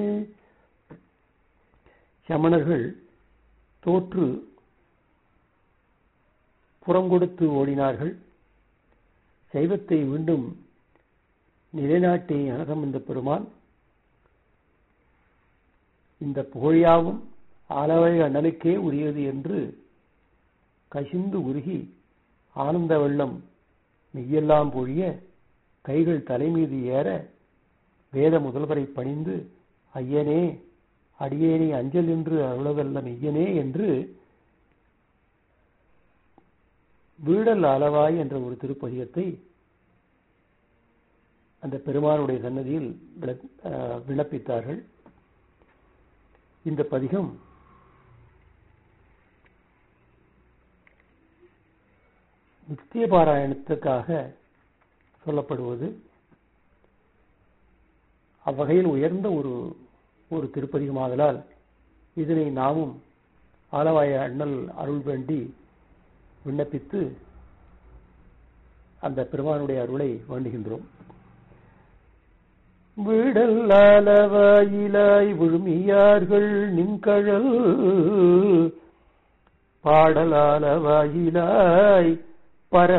சமணர்கள் தோற்று புறங்கொடுத்து ஓடினார்கள் சைவத்தை மீண்டும் நிலைநாட்டிய ஞானசம்பந்த பெருமான் இந்த புகழியாவும் ஆலவை அண்ணலுக்கே உரியது என்று கசிந்து உருகி ஆனந்த வெள்ளம் மெய்யெல்லாம் பொழிய கைகள் தலைமீது ஏற வேத முதல்வரை பணிந்து ஐயனே அடியேனை அஞ்சல் என்று அருளவல்ல மெய்யனே என்று வீடல் அளவாய் என்ற ஒரு திருப்பதிகத்தை அந்த பெருமானுடைய சன்னதியில் விண்ணப்பித்தார்கள் இந்த பதிகம் நித்திய பாராயணத்துக்காக சொல்லப்படுவது அவ்வகையில் உயர்ந்த ஒரு ஒரு திருப்பதிகமாதலால் இதனை நாமும் ஆலவாய அண்ணல் அருள் வேண்டி விண்ணப்பித்து அந்த பெருமானுடைய அருளை வேண்டுகின்றோம் விடல்லாலவாயிலாய் விழுமியார்கள் நின்கழல் பாடலாலவாயிலாய் பர